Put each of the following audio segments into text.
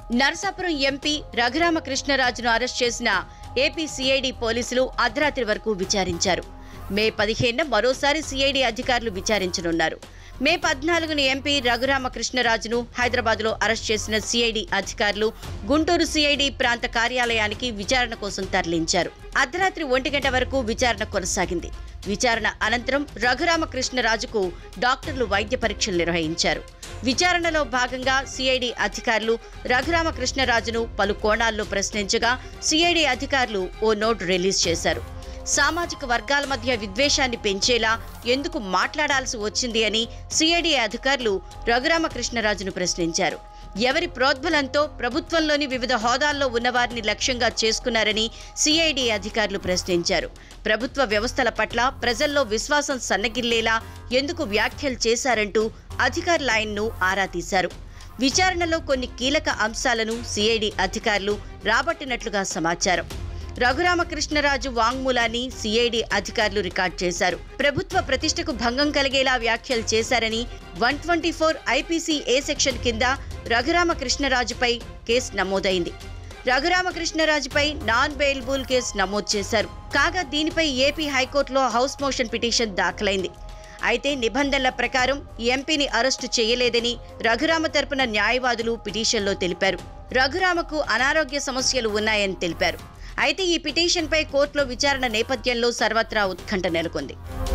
Narasapuram MP రఘురామకృష్ణరాజును arrest చేసిన AP CID పోలీసులు అర్ధరాత్రి వరకు విచారించారు మే పదిహేనున మరోసారి సిఐడి అధికారులు విచారించనున్నారు మే పద్నాలుగున ఎంపీ రఘురామకృష్ణరాజును హైదరాబాద్లో అరెస్ట్ చేసిన సిఐడి అధికారులు గుంటూరు సిఐడి ప్రాంత కార్యాలయానికి విచారణ కోసం తరలించారు అర్ధరాత్రి ఒంటి గంట వరకు విచారణ కొనసాగింది విచారణ అనంతరం రఘురామకృష్ణరాజుకు డాక్టర్లు వైద్య పరీక్షలు నిర్వహించారు విచారణలో భాగంగా సిఐడి అధికారులు రఘురామకృష్ణరాజును పలు కోణాల్లో ప్రశ్నించగా సిఐడి అధికారులు ఓ నోట్ రిలీజ్ చేశారు సామాజిక వర్గాల మధ్య విద్వేషాన్ని పెంచేలా ఎందుకు మాట్లాడాల్సి వచ్చింది అని సిఐడి అధికారులు రఘురామకృష్ణరాజును ప్రశ్నించారు ఎవరి ప్రోద్బలంతో ప్రభుత్వంలోని వివిధ హోదాల్లో ఉన్నవారిని లక్ష్యంగా చేసుకున్నారని సిఐడి అధికారులు ప్రశ్నించారు ప్రభుత్వ వ్యవస్థల పట్ల ప్రజల్లో విశ్వాసం సన్నగిల్లేలా ఎందుకు వ్యాఖ్యలు చేశారంటూ అధికారుల ఆయన్ను ఆరా తీశారు విచారణలో కొన్ని కీలక అంశాలను సిఐడి అధికారులు రాబట్టినట్లుగా సమాచారం రఘురామకృష్ణరాజు వాంగ్మూలాన్ని సిఐడి అధికారులు రికార్డ్ చేశారు ప్రభుత్వ ప్రతిష్టకు భంగం కలిగేలా వ్యాఖ్యలు చేశారని one twenty four IPC A section కింద రఘురామకృష్ణరాజుపై కేసు నమోదైంది రఘురామకృష్ణరాజుపై నాన్ బెయిల్బుల్ కేసు నమోదు చేశారు కాగా దీనిపై ఏపీ హైకోర్టులో హౌస్ మోషన్ పిటిషన్ దాఖలైంది అయితే నిబంధనల ప్రకారం ఎంపీని అరెస్టు చేయలేదని రఘురామ తరపున న్యాయవాదులు పిటిషన్లో తెలిపారు రఘురామకు అనారోగ్య సమస్యలు ఉన్నాయని తెలిపారు అయితే ఈ పిటిషన్పై కోర్టులో విచారణ నేపథ్యంలో సర్వత్రా ఉత్కంఠ నెలకొంది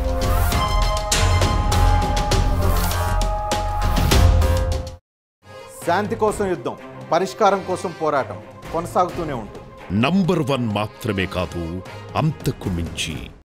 శాంతి కోసం యుద్ధం పరిష్కారం కోసం పోరాటం కొనసాగుతూనే ఉంటుంది నంబర్ వన్ మాత్రమే కాదు అంతకు మించి